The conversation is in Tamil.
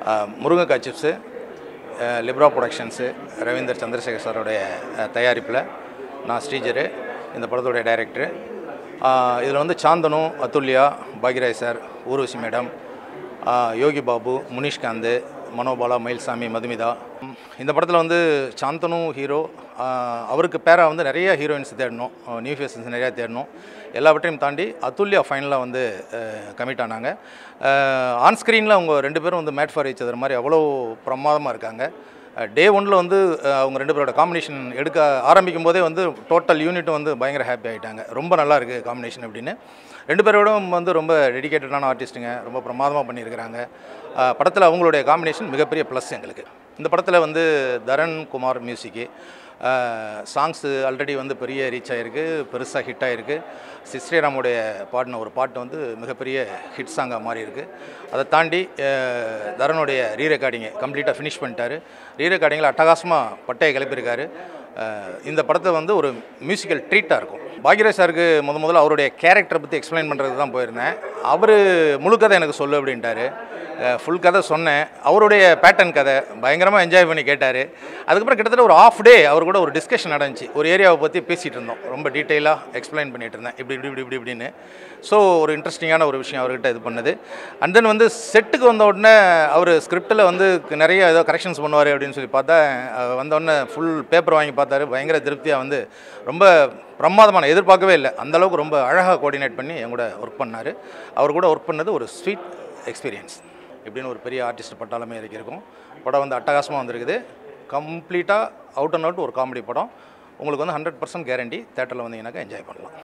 முருங்கக்கா chips Libra productions Ravindar Chandrasekar சாரோடைய தயாரிப்பில் நான் ஸ்ரீஜரு இந்த படத்துடைய டைரக்டரு இதில் வந்து சாந்தனு அதுல்யா பாக்யராஜ் சார் ஊர்வசி மேடம் யோகி பாபு முனிஷ்காந்த் மனோபாலா மயில்சாமி மதுமிதா ம், இந்த படத்தில் வந்து சாந்தனு ஹீரோ அவருக்கு பேராக வந்து நிறைய ஹீரோயின்ஸ் தேடணும் நியூ ஃபேஸஸ் நிறையா தேடணும் எல்லாவற்றையும் தாண்டி அதுல்யா ஃபைனலாக வந்து கமிட் ஆனாங்க ஆன் ஸ்க்ரீனில் அவங்க ரெண்டு பேரும் வந்து மேட் ஃபார் each other மாதிரி அவ்வளோ பிரமாதமாக இருக்காங்க டே ஒன்னில் வந்து அஹ், அவங்க ரெண்டு பேரோட காம்பினேஷன் எடுக்க ஆரம்பிக்கும் போதே வந்து டோட்டல் யூனிட்டும் வந்து பயங்கர ஹாப்பி ஆகிட்டாங்க ரொம்ப நல்லா இருக்குது காம்பினேஷன் அப்படின்னு ரெண்டு பேரோடும் வந்து ரொம்ப டெடிகேட்டடான ஆர்டிஸ்ட்டுங்க ரொம்ப பிரமாதமாக பண்ணியிருக்கிறாங்க படத்தில் அவங்களுடைய காம்பினேஷன் மிகப்பெரிய ப்ளஸ் எங்களுக்கு இந்த படத்தில் வந்து Dharan Kumar music songs already வந்து பெரிய ரீச் ஆகிருக்கு பெருசாக ஹிட் ஆகிருக்கு சிஸ்ரீராமுடைய பாடின ஒரு பாட்டு வந்து மிகப்பெரிய ஹிட் சாங்காக மாறி இருக்கு அதை தாண்டி அஹ், தரனுடைய ரீ ரெக்கார்டிங்கை கம்ப்ளீட்டாக ஃபினிஷ் பண்ணிட்டாரு ரீ ரெக்கார்டிங்கில் அட்டகாசமாக பட்டையை கிளப்பியிருக்காரு அஹ், இந்த படத்தை வந்து ஒரு மியூசிக்கல் ட்ரீட்டாக இருக்கும் பாக்யராஜ் சாருக்கு முத முதல்ல அவருடைய கேரக்டரை பற்றி எக்ஸ்பிளைன் பண்ணுறது தான் போயிருந்தேன் அவர் முழு கதை எனக்கு சொல்லு அப்படின்ட்டாரு ஃபுல் கதை சொன்னேன் அவருடைய பேட்டர்ன் கதை பயங்கரமாக என்ஜாய் பண்ணி கேட்டார் அதுக்கப்புறம் கிட்டத்தட்ட ஒரு ஆஃப் டே அவர் கூட ஒரு டிஸ்கஷன் நடந்துச்சு ஒரு ஏரியாவை பற்றி பேசிகிட்டு இருந்தோம் ரொம்ப டீட்டெயிலாக எக்ஸ்பிளைன் பண்ணிட்டு இருந்தேன் இப்படி இப்படி இப்படி இப்படி இப்படின்னு ஸோ ஒரு இன்ட்ரெஸ்டிங்கான ஒரு விஷயம் அவர்கிட்ட இது பண்ணது அண்ட் தென் வந்து செட்டுக்கு வந்த உடனே அவர் ஸ்கிரிப்டில் வந்து நிறைய ஏதோ கரெக்ஷன்ஸ் பண்ணுவார் அப்படின்னு சொல்லி பார்த்தா அஹ், வந்த உடனே ஃபுல் பேப்பர் வாங்கி பார்த்தாரு பயங்கர திருப்தியாக வந்து ரொம்ப பிரமாதமான எதிர்பார்க்கவே இல்லை அந்த அளவுக்கு ரொம்ப அழகாக கோஆர்டினேட் பண்ணி என் கூட ஒர்க் பண்ணார் அவர் கூட ஒர்க் பண்ணது ஒரு ஸ்வீட் எக்ஸ்பீரியன்ஸ் இப்படின்னு ஒரு பெரிய ஆர்டிஸ்ட் பட்டாளமே இறக்கியிருக்கோம் படம் வந்து அட்டகாசமாக வந்திருக்குது கம்ப்ளீட்டாக அவுட் அண்ட் அவுட் ஒரு காமெடி படம் உங்களுக்கு வந்து ஹண்ட்ரட் பர்சன்ட் கேரண்டி தேட்டரில் வந்தீங்கன்னாக்கா என்ஜாய் பண்ணலாம்